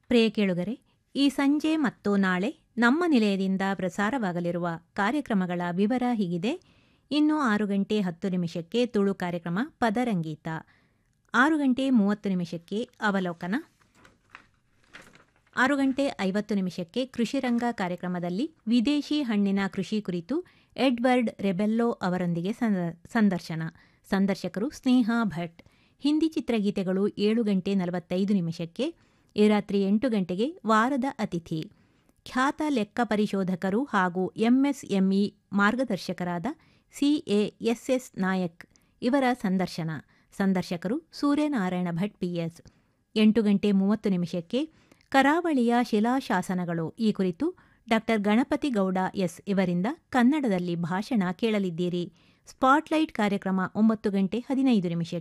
ಪ್ರಿಯ ಕೇಳುಗರೆ ಈ ಸಂಜೆ ಮತ್ತು ನಾಳೆ ನಮ್ಮ ನಿಲಯದಿಂದ ಪ್ರಸಾರವಾಗಲಿರುವ ಕಾರ್ಯಕ್ರಮಗಳ ವಿವರ ಹೀಗಿದೆ ಇನ್ನು ಆರು ಗಂಟೆ ಹತ್ತು ನಿಮಿಷಕ್ಕೆ ತುಳು ಕಾರ್ಯಕ್ರಮ ಪದರಂಗೀತ ಆರು ಗಂಟೆ ಮೂವತ್ತು ನಿಮಿಷಕ್ಕೆ ಅವಲೋಕನ ಆರು ಗಂಟೆ ಐವತ್ತು ನಿಮಿಷಕ್ಕೆ ಕೃಷಿರಂಗ ಕಾರ್ಯಕ್ರಮದಲ್ಲಿ ವಿದೇಶಿ ಹಣ್ಣಿನ ಕೃಷಿ ಕುರಿತು ಎಡ್ವರ್ಡ್ ರೆಬೆಲ್ಲೋ ಅವರೊಂದಿಗೆ ಸಂದರ್ಶನ ಸಂದರ್ಶಕರು ಸ್ನೇಹಾ ಭಟ್ ಹಿಂದಿ ಚಿತ್ರಗೀತೆಗಳು ಏಳು ಗಂಟೆ ನಲವತ್ತೈದು ನಿಮಿಷಕ್ಕೆ ಈ ರಾತ್ರಿ ಎಂಟು ಗಂಟೆಗೆ ವಾರದ ಅತಿಥಿ ಖ್ಯಾತ ಲೆಕ್ಕ ಪರಿಶೋಧಕರು ಹಾಗೂ ಎಂಎಸ್ಎಂಇ ಮಾರ್ಗದರ್ಶಕರಾದ ಸಿಎಎಸ್ಎಸ್ ನಾಯಕ್ ಇವರ ಸಂದರ್ಶನ ಸಂದರ್ಶಕರು ಸೂರ್ಯನಾರಾಯಣ ಭಟ್ ಪಿಎಸ್ ಎಂಟು ಗಂಟೆ ಮೂವತ್ತು ನಿಮಿಷಕ್ಕೆ ಕರಾವಳಿಯ ಶಿಲಾಶಾಸನಗಳು ಈ ಕುರಿತು ಡಾಕ್ಟರ್ ಗಣಪತಿ ಗೌಡ ಎಸ್ ಇವರಿಂದ ಕನ್ನಡದಲ್ಲಿ ಭಾಷಣ ಕೇಳಲಿದ್ದೀರಿ ಸ್ಪಾಟ್ಲೈಟ್ ಕಾರ್ಯಕ್ರಮ ಒಂಬತ್ತು ಗಂಟೆ ಹದಿನೈದು ನಿಮಿಷಕ್ಕೆ